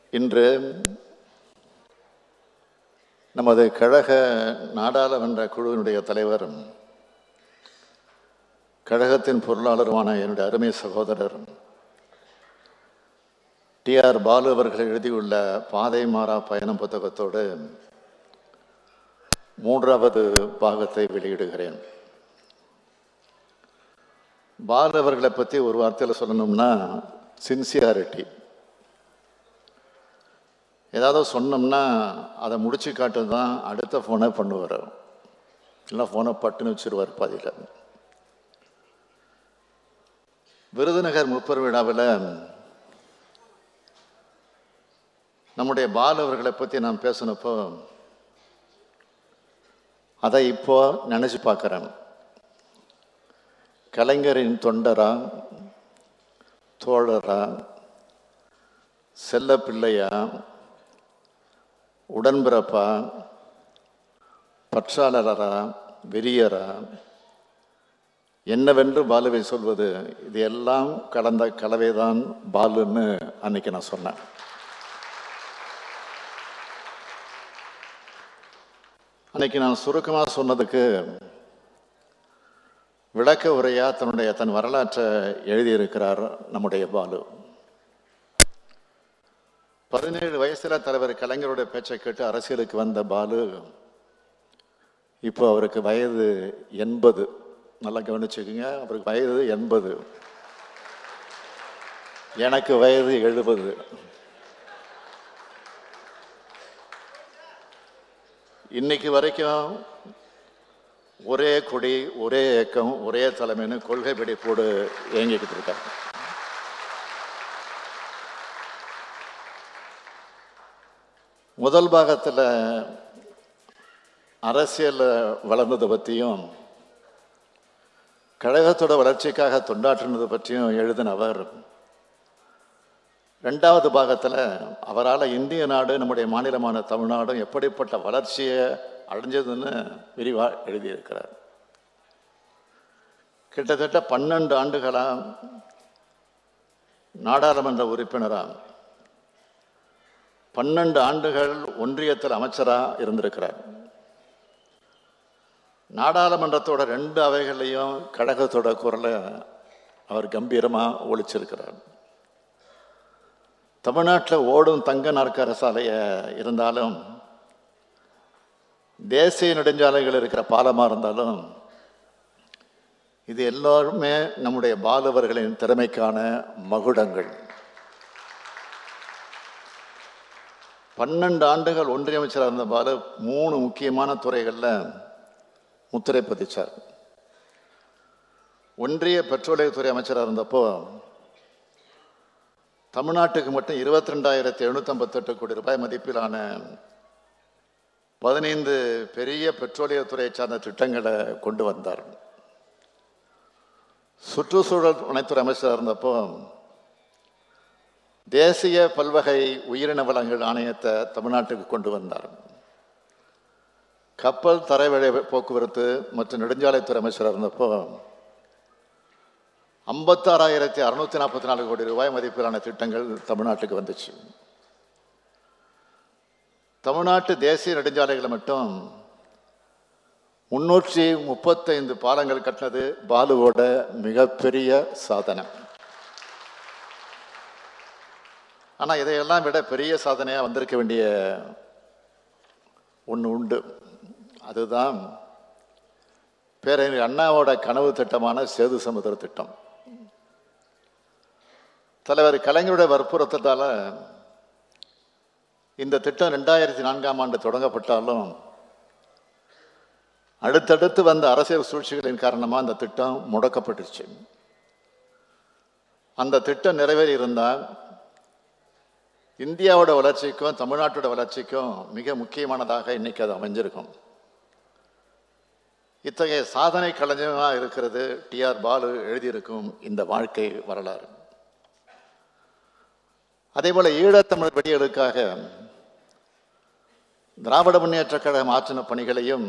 இன்று நமது கழக நாடாளுமன்ற குழுவினுடைய தலைவர் கழகத்தின் பொருளாளருமான என்னுடைய அருமை சகோதரர் டி ஆர் பாலு அவர்கள் எழுதியுள்ள பாதை மாறா பயணம் புத்தகத்தோடு மூன்றாவது பாகத்தை வெளியிடுகிறேன் பாலு அவர்களை பற்றி ஒரு வார்த்தையில் சொல்லணும்னா சின்சியாரிட்டி ஏதாவது சொன்னோம்னா அதை முடிச்சு காட்டு தான் அடுத்த ஃபோனை பண்ணுவார் இல்லை ஃபோனை பட்டுன்னு வச்சிருவார் பாதியில் விருதுநகர் முப்பர் விழாவில் நம்முடைய பாலு அவர்களை பற்றி நான் பேசினப்போ அதை இப்போ நினச்சி பார்க்குறேன் கலைஞரின் தொண்டரா தோழரா செல்ல பிள்ளையா உடன்பிறப்பா பற்றாளரா வெறியரா என்னவென்று பாலுவை சொல்வது இது எல்லாம் கலந்த கலவைதான் பாலுன்னு அன்னைக்கு நான் சொன்னேன் அன்னைக்கு நான் சுருக்கமாக சொன்னதுக்கு விளக்க உரையா தன்னுடைய தன் வரலாற்றை எழுதியிருக்கிறார் நம்முடைய பாலு பதினேழு வயசுல தலைவர் கலைஞருடைய பேச்சை கேட்டு அரசியலுக்கு வந்த பாலு இப்போ அவருக்கு வயது எண்பது நல்லா கவனிச்சுக்கோங்க அவருக்கு வயது எண்பது எனக்கு வயது எழுபது இன்னைக்கு வரைக்கும் ஒரே கொடி ஒரே இயக்கம் ஒரே தலைமைன்னு கொள்கை பிடிப்போடு இயங்கிக்கிட்டு இருக்காங்க முதல் பாகத்தில் அரசியல் வளர்ந்ததை பற்றியும் கழகத்தோட வளர்ச்சிக்காக தொண்டாற்றினது பற்றியும் எழுதினவர் ரெண்டாவது பாகத்தில் அவரால் இந்திய நாடு நம்முடைய மாநிலமான தமிழ்நாடும் எப்படிப்பட்ட வளர்ச்சியை அடைஞ்சதுன்னு விரிவாக எழுதியிருக்கிறார் கிட்டத்தட்ட பன்னெண்டு ஆண்டுகளாக நாடாளுமன்ற உறுப்பினராக பன்னெண்டு ஆண்டுகள் ஒன்றியத்தில் அமைச்சராக இருந்திருக்கிறார் நாடாளுமன்றத்தோட ரெண்டு அவைகளையும் கழகத்தோட குரலை அவர் கம்பீரமாக ஒழிச்சிருக்கிறார் தமிழ்நாட்டில் ஓடும் தங்க நாற்கர சாலைய இருந்தாலும் தேசிய நெடுஞ்சாலைகள் இருக்கிற பாலமாக இருந்தாலும் இது எல்லாருமே நம்முடைய பாலவர்களின் திறமைக்கான மகுடங்கள் பன்னெண்டு ஆண்டுகள் ஒன்றிய அமைச்சராக இருந்த பாலு மூணு முக்கியமான துறைகளில் முத்திரை பதிச்சார் ஒன்றிய பெட்ரோலியத்துறை அமைச்சராக இருந்தப்போ தமிழ்நாட்டுக்கு மட்டும் இருபத்தி ரெண்டாயிரத்தி எழுநூற்றம்பத்தெட்டு கோடி ரூபாய் மதிப்பிலான பதினைந்து பெரிய பெட்ரோலியத்துறையை சார்ந்த திட்டங்களை கொண்டு வந்தார் சுற்றுச்சூழல் துணைத்துறை அமைச்சராக இருந்தப்போ தேசிய பல்வகை உயிரின வளங்கள் ஆணையத்தை தமிழ்நாட்டுக்கு கொண்டு வந்தார் கப்பல் தரைவழி போக்குவரத்து மற்றும் நெடுஞ்சாலைத்துறை அமைச்சராக இருந்தப்போ ஐம்பத்தாறாயிரத்தி அறுநூத்தி நாற்பத்தி நாலு கோடி ரூபாய் மதிப்பிலான திட்டங்கள் தமிழ்நாட்டுக்கு வந்துச்சு தமிழ்நாட்டு தேசிய நெடுஞ்சாலைகளை மட்டும் முன்னூற்றி முப்பத்தைந்து பாலங்கள் கட்டினது பாலுவோட மிகப்பெரிய சாதனை ஆனால் இதையெல்லாம் விட பெரிய சாதனையாக வந்திருக்க வேண்டிய ஒன்று உண்டு அதுதான் பேரறிஞர் அண்ணாவோட கனவு திட்டமான சேது சமுதிர திட்டம் தலைவர் கலைஞருடைய வற்புறுத்தத்தால் இந்த திட்டம் ரெண்டாயிரத்தி நான்காம் ஆண்டு தொடங்கப்பட்டாலும் அடுத்தடுத்து வந்த அரசியல் சூழ்ச்சிகளின் காரணமாக அந்த திட்டம் முடக்கப்பட்டுருச்சு அந்த திட்டம் நிறைவேறி இருந்தால் இந்தியாவோட வளர்ச்சிக்கும் தமிழ்நாட்டோட வளர்ச்சிக்கும் மிக முக்கியமானதாக இன்னைக்கு அது அமைஞ்சிருக்கும் இத்தகைய சாதனை கலைஞராக இருக்கிறது டிஆர் பாலு எழுதியிருக்கும் இந்த வாழ்க்கை வரலாறு அதே போல ஈழத்தமிழ் வெடிகளுக்காக திராவிட முன்னேற்ற கழகம் ஆற்றின பணிகளையும்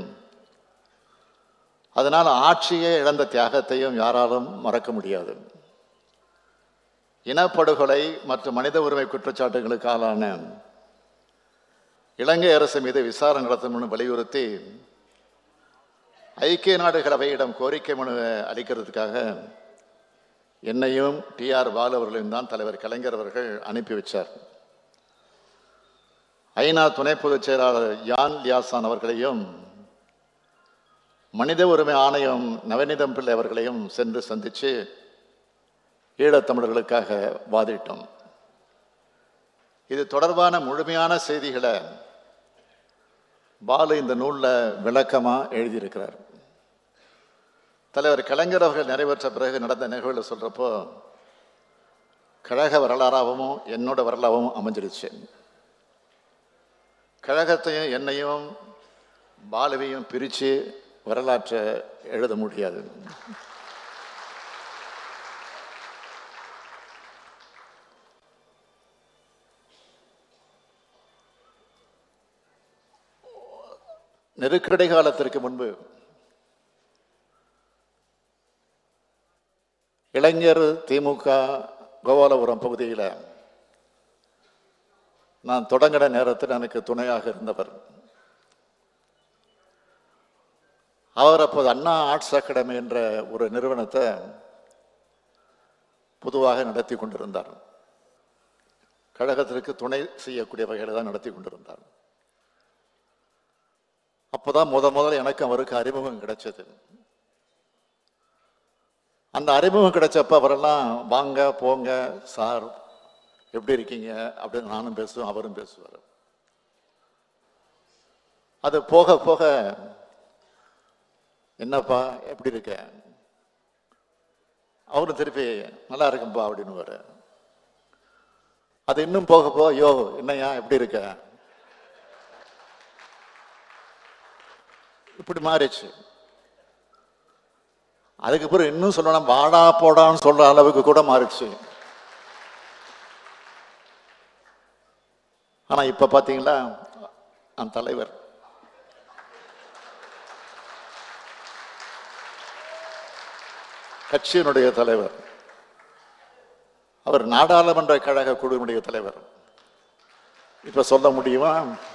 அதனால் ஆட்சியே இழந்த தியாகத்தையும் யாராலும் மறக்க முடியாது இனப்படுகொலை மற்றும் மனித உரிமை குற்றச்சாட்டுகளுக்கு ஆளான இலங்கை அரசு மீது விசாரணை நடத்தணும்னு வலியுறுத்தி ஐக்கிய நாடுகள் அவையிடம் கோரிக்கை மனு அளிக்கிறதுக்காக என்னையும் டி ஆர் பாலு அவர்களையும் தான் தலைவர் கலைஞர் அவர்கள் அனுப்பி வச்சார் ஐநா துணை பொதுச் செயலாளர் யான் லியாசான் அவர்களையும் மனித உரிமை ஆணையம் நவநீதம் பிள்ளை அவர்களையும் சென்று சந்தித்து ஈழத்தமிழர்களுக்காக வாதிட்டோம் இது தொடர்பான முழுமையான செய்திகளை பாலு இந்த நூலில் விளக்கமாக எழுதியிருக்கிறார் தலைவர் கலைஞர் அவர்கள் நிறைவேற்ற பிறகு நடந்த நிகழ்வுகளை சொல்கிறப்போ கழக வரலாறாகவும் என்னோட வரலாறாகவும் அமைஞ்சிருச்சு கழகத்தையும் என்னையும் பாலுவையும் பிரித்து வரலாற்றை எழுத முடியாது நெருக்கடி காலத்திற்கு முன்பு இளைஞர் திமுக கோபாலபுரம் பகுதியில் நான் தொடங்கின நேரத்தில் எனக்கு துணையாக இருந்தவர் அவர் அப்போது அண்ணா ஆர்ட்ஸ் அகாடமி என்ற ஒரு நிறுவனத்தை பொதுவாக நடத்தி கொண்டிருந்தார் கழகத்திற்கு துணை செய்யக்கூடிய வகையில் தான் நடத்தி கொண்டிருந்தார் அப்போதான் முத முதல்ல எனக்கு அவருக்கு அறிமுகம் கிடைச்சது அந்த அறிமுகம் கிடைச்சப்ப அவரெல்லாம் வாங்க போங்க சார் எப்படி இருக்கீங்க அப்படின்னு நானும் பேசுவேன் அவரும் பேசுவார் அது போக போக என்னப்பா எப்படி இருக்க அவரும் திருப்பி நல்லா இருக்கும்பா அப்படின்னு அது இன்னும் போக போக யோ என்னையா எப்படி இருக்க இப்படி மாறிச்சு அதுக்கப்புறம் இன்னும் சொல்லணும் வாடா போடான்னு சொல்ற அளவுக்கு கூட மாறிச்சு ஆனா இப்ப பாத்தீங்களா அந்த தலைவர் கட்சியினுடைய தலைவர் அவர் நாடாளுமன்ற கழக குழுவினுடைய தலைவர் இப்ப சொல்ல முடியுமா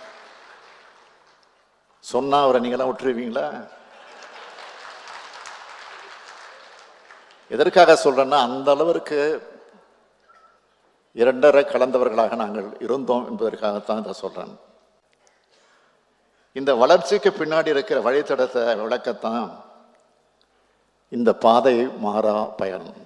சொன்னா அவரை நீங்களாம் விட்டுருவீங்களா எதற்காக சொல்றேன்னா அந்த அளவிற்கு இரண்டரை கலந்தவர்களாக நாங்கள் இருந்தோம் என்பதற்காகத்தான் இதை சொல்றேன் இந்த வளர்ச்சிக்கு பின்னாடி இருக்கிற வழித்தடத்தை விளக்கத்தான் இந்த பாதை மாறா பயணம்